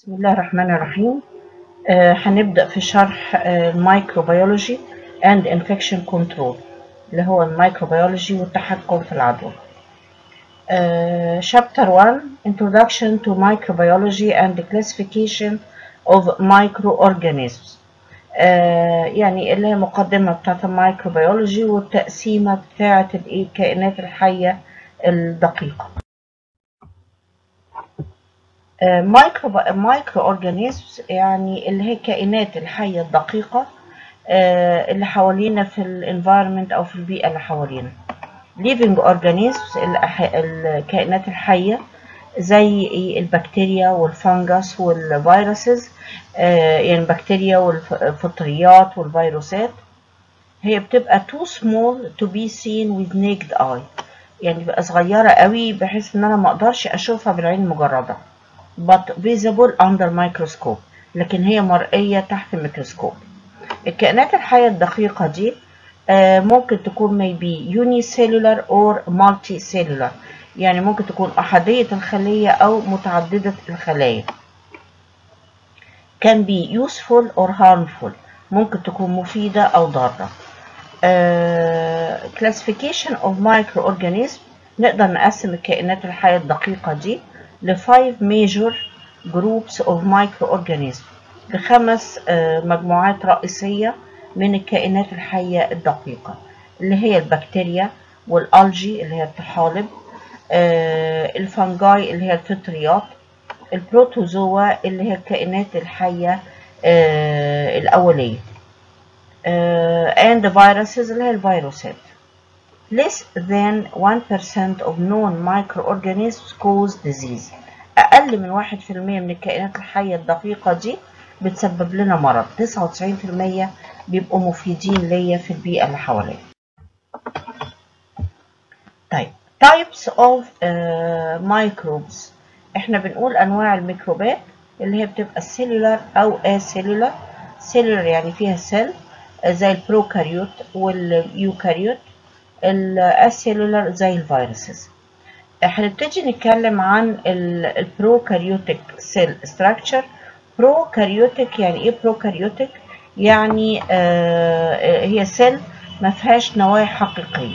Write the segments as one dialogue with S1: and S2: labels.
S1: بسم الله الرحمن الرحيم آه هنبدأ في شرح الميكروبيولوجي and infection control اللي هو الميكروبيولوجي والتحكم في العدوى آه chapter 1 introduction to microbiology and the classification of microorganisms آه يعني اللي هي المقدمة بتاعت الميكروبيولوجي والتقسيمة بتاعت الكائنات الحية الدقيقة مايكرو مايكرو اورجانيزمز يعني اللي هي الكائنات الحيه الدقيقه اللي حوالينا في الانفايرمنت او في البيئه اللي حوالينا living organisms الكائنات الحيه زي البكتيريا والفنجس والفيروسز يعني البكتيريا والفطريات والفيروسات هي بتبقى too small to be seen with naked eye يعني بقى صغيرة قوي بحيث ان انا ما اقدرش اشوفها بالعين المجردة but visible under microscope لكن هي مرئية تحت الميكروسكوب الكائنات الحية الدقيقة دي ممكن تكون maybe unicellular or multicellular يعني ممكن تكون أحادية الخلية أو متعددة الخلايا can be useful or harmful ممكن تكون مفيدة أو ضارة uh, classification of microorganisms نقدر نقسم الكائنات الحية الدقيقة دي ل 5 major groups of microorganisms لخمس مجموعات رئيسية من الكائنات الحية الدقيقة اللي هي البكتيريا والألجي اللي هي الطحالب الفنجاي اللي هي الفطريات البروتوزوا اللي هي الكائنات الحية الأولية and the viruses اللي هي الفيروسات less than 1% of known microorganisms cause disease أقل من 1% من الكائنات الحية الدقيقة دي بتسبب لنا مرض 99% بيبقوا مفيدين ليا في البيئة اللي حواليا طيب types of uh, microbes احنا بنقول أنواع الميكروبات اللي هي بتبقى السيلولار أو acellular cellular يعني فيها سيل زي البروكاريوت واليوكاريوت الاسيلولار زي الفيروسز هنبتدي نتكلم عن البروكاريوتيك سيل ستراكشر بروكاريوتيك يعني ايه بروكاريوتيك يعني آه هي سيل ما فيهاش نواة حقيقيه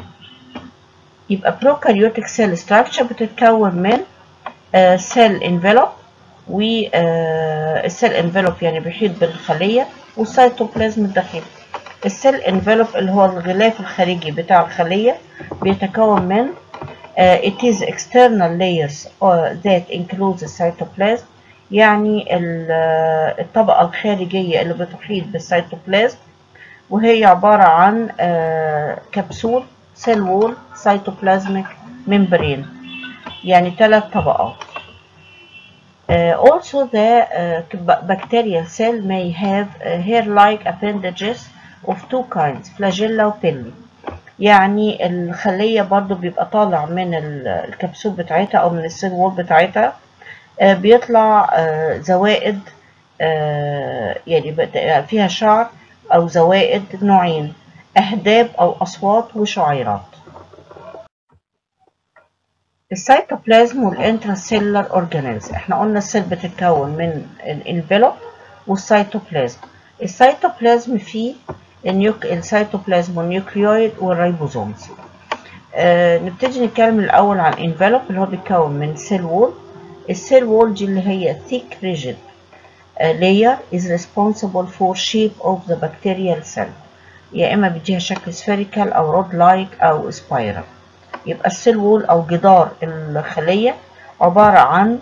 S1: يبقى بروكاريوتيك سيل ستراكشر بتتكون من سيل انفلوب والسيل انفلوب يعني بيحيط بالخليه والسيتوبلازم الداخلي السيل انفلوب اللي هو الغلاف الخارجي بتاع الخلية بيتكون من uh, it is external layers uh, that includes the cytoplasm يعني الطبقة الخارجية اللي بتحيط بالسيتوبلازم وهي عبارة عن uh, كبسول سيل وول سيتوبلازميك ممبرين يعني ثلاث طبقات Uh, also the uh, bacterial cell may have uh, hair-like appendages of two kinds flagella وبيلي يعني الخلية برضو بيبقى طالع من الكبسول بتاعتها أو من السيل وول بتاعتها بيطلع زوائد يعني فيها شعر أو زوائد نوعين أهداب أو أصوات وشعيرات السيتوبلازم والانتراسيلر اورجانيلز احنا قلنا السيل بتتكون من الانفلوب والسيتوبلازم السيتوبلازم فيه النيوك السيتوبلازم والنيوكليويد والريبوزومز آه نبتدي نتكلم الاول عن انفلوب اللي هو بيتكون من سيل وول السيل وول دي اللي هي thick rigid uh, layer is responsible for shape of the bacterial cell يا اما بيديها شكل spherical او رود لايك او spiral يبقى السيل وول او جدار الخليه عباره عن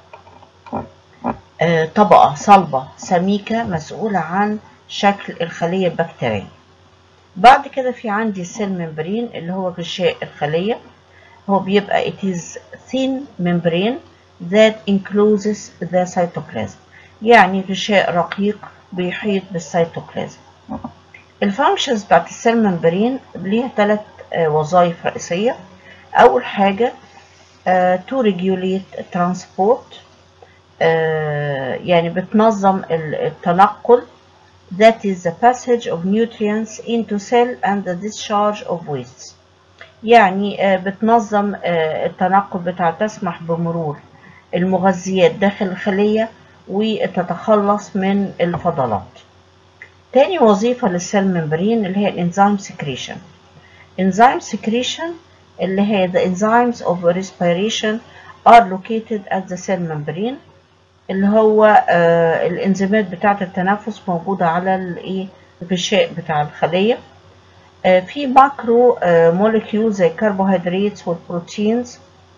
S1: آه طبقه صلبه سميكه مسؤوله عن شكل الخلية البكتيرية بعد كده في عندي السيل ممبرين اللي هو غشاء الخلية هو بيبقى it is thin membrane that encloses the cytoplasm يعني غشاء رقيق بيحيط بالسيتوبلازم الفانكشنز بتاعت السيل ممبرين ليها ثلاث وظائف رئيسية أول حاجة uh, to regulate transport uh, يعني بتنظم التنقل that is the passage of nutrients into cell and the discharge of wastes يعني بتنظم التنقل بتاع تسمح بمرور المغذيات داخل الخلية وتتخلص من الفضلات تاني وظيفة للسيل ممبرين اللي هي الانزيم سكريشن enzyme secretion اللي هي the enzymes of respiration are located at the cell membrane اللي هو آه الانزيمات بتاعة التنفس موجودة على الايه الغشاء بتاع الخلية آه في ماكرو آه موليكيول زي الكربوهيدرات والبروتينز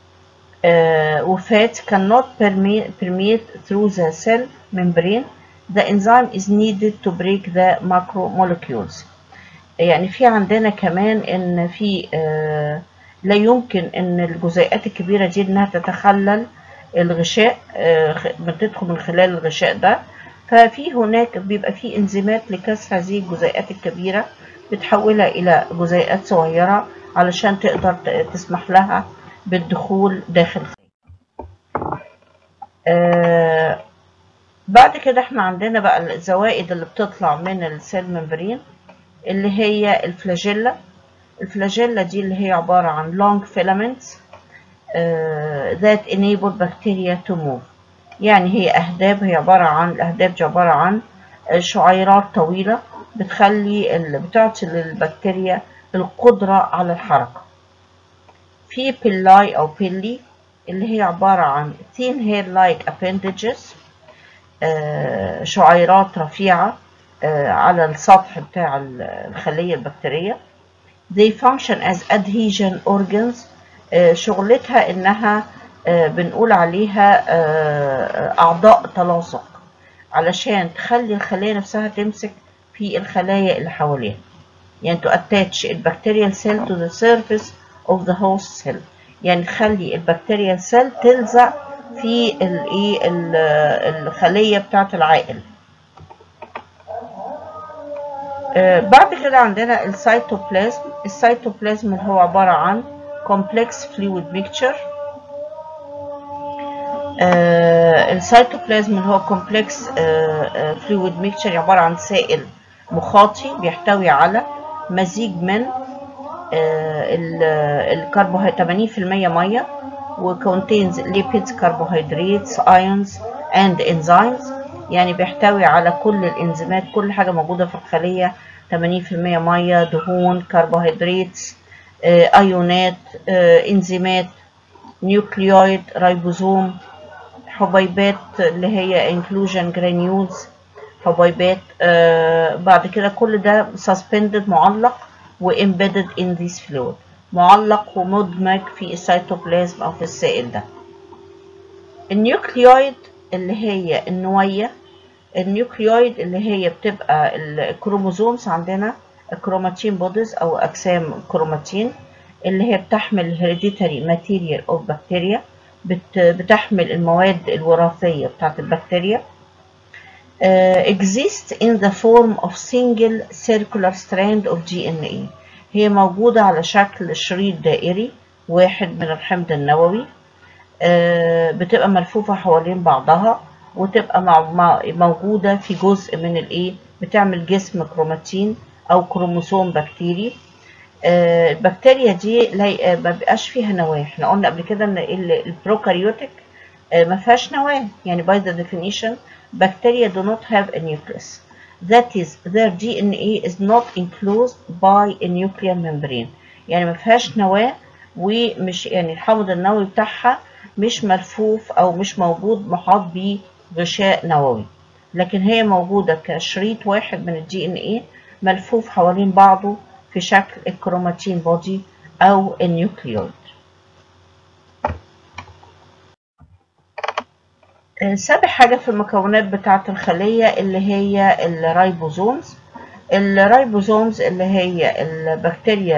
S1: وفات cannot permeate, permeate through the cell membrane the enzyme is needed to break the macromolecules يعني في عندنا كمان ان في آه لا يمكن ان الجزيئات الكبيرة دي انها تتخلل الغشاء آه بتدخل من خلال الغشاء ده ففي هناك بيبقى في انزيمات لكسر هذه الجزيئات الكبيرة بتحولها الى جزيئات صغيرة علشان تقدر تسمح لها بالدخول داخل آه بعد كده احنا عندنا بقى الزوائد اللي بتطلع من السيل ممبرين اللي هي الفلاجيلا الفلاجيلا دي اللي هي عبارة عن long filaments uh, that enable bacteria to move يعني هي أهداب هي عبارة عن الأهداب دي عبارة عن شعيرات طويلة بتخلي اللي بتعطي للبكتيريا القدرة على الحركة في بيلاي أو بيلي اللي هي عبارة عن thin hair like appendages uh, شعيرات رفيعة على السطح بتاع الخلية البكتيرية they function as adhesion organs شغلتها انها بنقول عليها اعضاء تلاصق علشان تخلي الخلية نفسها تمسك في الخلايا اللي حواليها يعني to attach البكتيريال cell to the surface of the host cell يعني تخلي البكتيريال cell تلزق في الايه الخلية بتاعة العائل آه بعد كده عندنا السيتوبلازم السيتوبلازم اللي هو عبارة عن complex fluid mixture آه السيتوبلازم اللي هو complex آه fluid mixture عبارة عن سائل مخاطي بيحتوي على مزيج من الكربوهيدرات 80% مية و contains lipids, carbohydrates, ions and enzymes يعني بيحتوي على كل الانزيمات كل حاجة موجودة في الخلية 80% مية دهون كربوهيدرات ايونات انزيمات نيوكليويد رايبوزوم حبيبات اللي هي انكلوجن جرانيولز حبيبات بعد كده كل ده suspended معلق و embedded in this fluid معلق ومدمج في السيتوبلازم او في السائل ده النيوكليويد اللي هي النوية النيوكليويد اللي هي بتبقى الكروموزومز عندنا الكروماتين بوديز او اجسام كروماتين اللي هي بتحمل hereditary material of bacteria بتحمل المواد الوراثية بتاعت البكتيريا uh, exist in the form of single circular strand of DNA هي موجودة على شكل شريط دائري واحد من الحمض النووي بتبقى ملفوفة حوالين بعضها وتبقى مع موجودة في جزء من الايه بتعمل جسم كروماتين او كروموسوم بكتيري البكتيريا دي ما بيبقاش فيها نواة احنا قلنا قبل كده ان البروكاريوتيك ما فيهاش نواة يعني by the definition bacteria do not have a nucleus that is their DNA is not enclosed by a nuclear membrane يعني ما فيهاش نواة ومش يعني الحمض النووي بتاعها مش ملفوف او مش موجود محاط بغشاء نووي لكن هي موجودة كشريط واحد من الدي ان ايه ملفوف حوالين بعضه في شكل الكروماتين بودي او النيوكليويد سابع حاجة في المكونات بتاعة الخلية اللي هي الرايبوزومز الرايبوزومز اللي هي البكتيريا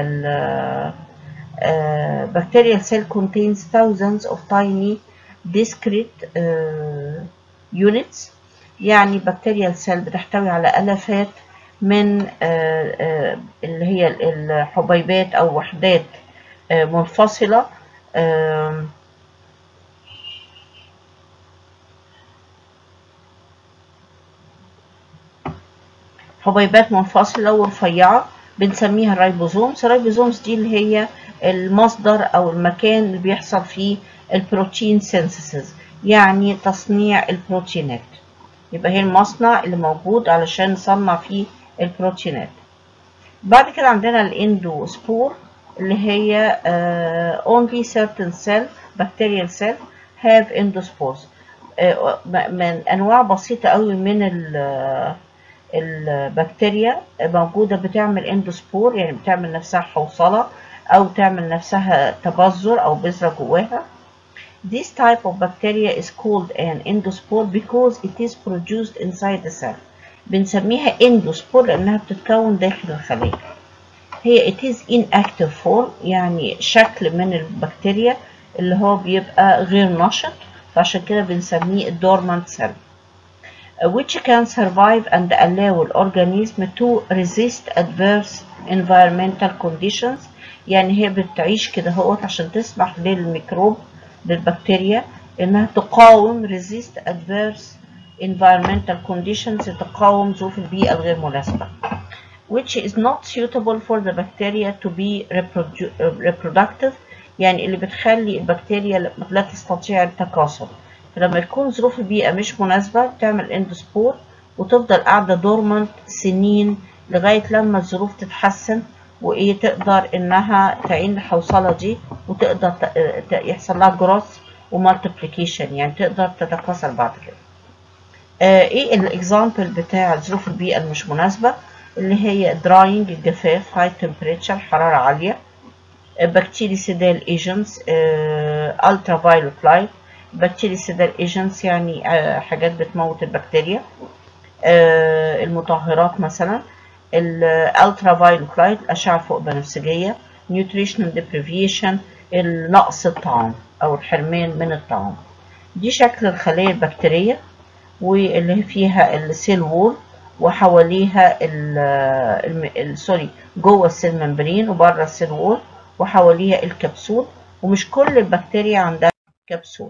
S1: Uh, bacterial cell contains thousands of tiny discrete uh, units يعني bacterial cell بتحتوي على ألافات من uh, اللي هي الحبيبات أو وحدات منفصلة حبيبات منفصلة ورفيعة بنسميها الرايبوزومز الرايبوزومز دي اللي هي المصدر او المكان اللي بيحصل فيه البروتين سينثيسيس يعني تصنيع البروتينات يبقى هي المصنع اللي موجود علشان نصنع فيه البروتينات بعد كده عندنا الاندوسبور اللي هي uh, only certain cell bacterial cell have endospores uh, من انواع بسيطه قوي من البكتيريا موجوده بتعمل اندوسبور يعني بتعمل نفسها حوصله او تعمل نفسها تبذر او بذره جواها This type of bacteria is called an endospore because it is produced inside the cell. بنسميها endospore لأنها بتتكون داخل الخلية. هي it is inactive form يعني شكل من البكتيريا اللي هو بيبقى غير نشط فعشان كده بنسميه dormant cell. which can survive and allow الأورجانيزم to resist adverse environmental conditions يعني هي بتعيش كده هوت عشان تسمح للميكروب للبكتيريا انها تقاوم resist adverse environmental conditions تقاوم ظروف البيئة الغير مناسبة which is not suitable for the bacteria to be reproductive يعني اللي بتخلي البكتيريا لا تستطيع التكاثر فلما تكون ظروف البيئة مش مناسبة بتعمل اندوسبور وتفضل قاعدة دورمنت سنين لغاية لما الظروف تتحسن وايه تقدر انها تعين الحوصله دي وتقدر يحصل لها جروث ومالتيبليكيشن يعني تقدر تتكاثر بعد كده آه ايه الاكزامبل بتاع ظروف البيئه المش مناسبه اللي هي دراينج الجفاف هاي تمبريتشر حراره عاليه بكتيري سيدال ايجنتس الترا فايلوت لايت بكتيري سيدال ايجنتس يعني آه حاجات بتموت البكتيريا آه المطهرات مثلا الالترا فايلوت لايت الاشعه فوق بنفسجيه نيوتريشنال ديبريفيشن النقص الطعام او الحرمان من الطعام دي شكل الخليه البكتيريه واللي فيها السيل وول وحواليها ال سوري جوه السيل ممبرين وبره السيل وول وحواليها الكبسول ومش كل البكتيريا عندها كبسول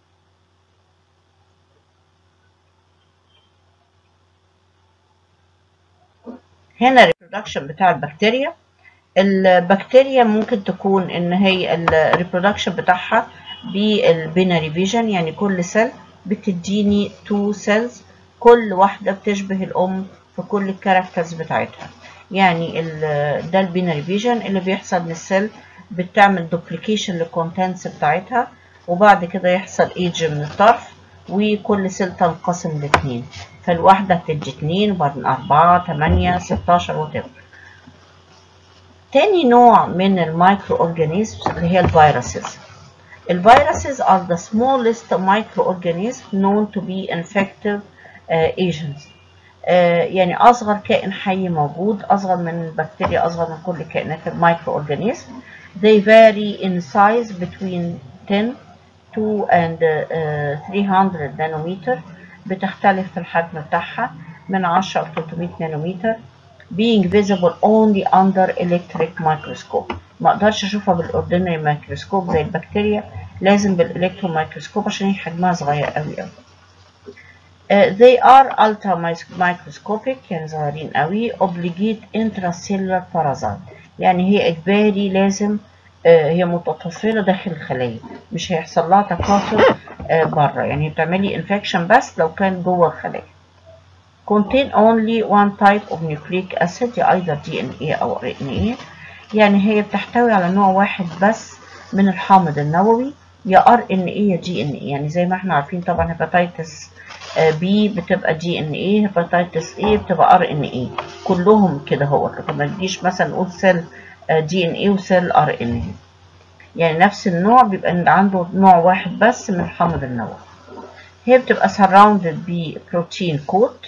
S1: هنا الريبرودكشن بتاع البكتيريا البكتيريا ممكن تكون ان هي الريبرودكشن بتاعها بالبيناري فيجن يعني كل سيل بتديني تو سيلز كل واحده بتشبه الام في كل الكاركترز بتاعتها يعني ده البيناري فيجن اللي بيحصل ان السيل بتعمل دوبليكيشن للكونتنتس بتاعتها وبعد كده يحصل ايج من الطرف وكل سيل تنقسم لاتنين فالواحدة بتدي اتنين وبعدين أربعة تمانية ستاشر وتبقى تاني نوع من المايكرو أورجانيزمز اللي هي الفيروسز الفيروسز are the smallest microorganisms known to be infective uh, agents uh, يعني أصغر كائن حي موجود أصغر من البكتيريا أصغر من كل كائنات المايكرو أورجانيزم they vary in size between 10 2 and uh, 300 نانومتر بتختلف في الحجم بتاعها من 10 ل 300 نانومتر being visible only under electric microscope ما اقدرش اشوفها بالاوردينري مايكروسكوب زي البكتيريا لازم بالالكترون مايكروسكوب عشان هي حجمها صغير قوي قوي uh, they are ultra microscopic يعني صغيرين قوي obligate intracellular parasite يعني هي اجباري لازم uh, هي متطفله داخل الخليه مش هيحصل لها تكاثر بره يعني بتعملي انفكشن بس لو كان جوه الخلايا contain only one type of nucleic acid يا either DNA أو RNA يعني هي بتحتوي على نوع واحد بس من الحامض النووي يا RNA يا DNA يعني زي ما احنا عارفين طبعا هيباتيتس B بتبقى DNA هيباتيتس A بتبقى RNA كلهم كده هو ما تجيش مثلا نقول سيل DNA وسيل RNA يعني نفس النوع بيبقى عنده نوع واحد بس من الحمض النووي هي بتبقى surrounded ببروتين coat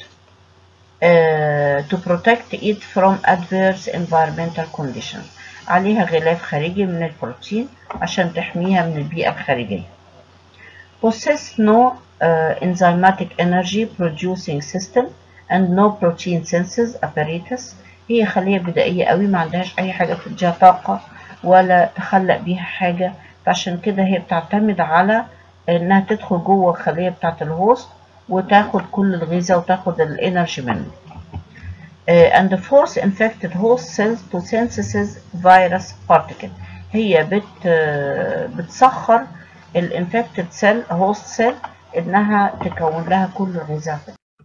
S1: uh, to protect it from adverse environmental conditions عليها غلاف خارجي من البروتين عشان تحميها من البيئة الخارجية possess no uh, enzymatic energy producing system and no protein synthesis apparatus هي خلية بدائية قوي ما عندهاش أي حاجة تديها طاقة ولا تخلق بيها حاجة فعشان كده هي بتعتمد على انها تدخل جوه الخلية بتاعة الهوست وتاخد كل الغذاء وتاخد الانرجي منه uh, and force infected host cells to synthesis virus particle هي بت بتسخر الانفكتد سيل هوست سيل انها تكون لها كل الغذاء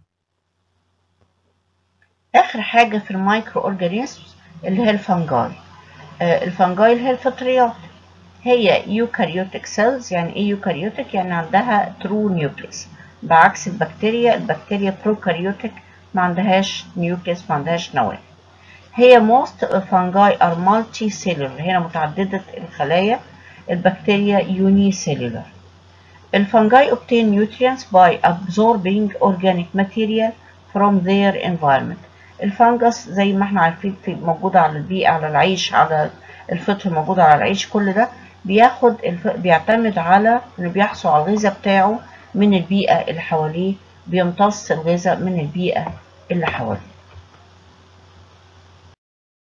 S1: اخر حاجه في المايكرو اورجانيزمز اللي هي الفنجاي آه الفنجاي اللي هي الفطريات هي يوكاريوتيك سيلز يعني ايه يوكاريوتيك يعني عندها ترو نيوكليس بعكس البكتيريا البكتيريا بروكاريوتيك ما عندهاش نيوكليس ما عندهاش نواه هي most fungi are multicellular هنا متعددة الخلايا البكتيريا unicellular الفنجاي obtain nutrients by absorbing organic material from their environment الفنجس زي ما احنا عارفين في موجودة على البيئة على العيش على الفطر موجودة على العيش كل ده بياخد الف... بيعتمد على انه بيحصل على الغذاء بتاعه من البيئة اللي حواليه بيمتص الغذاء من البيئة اللي حواليه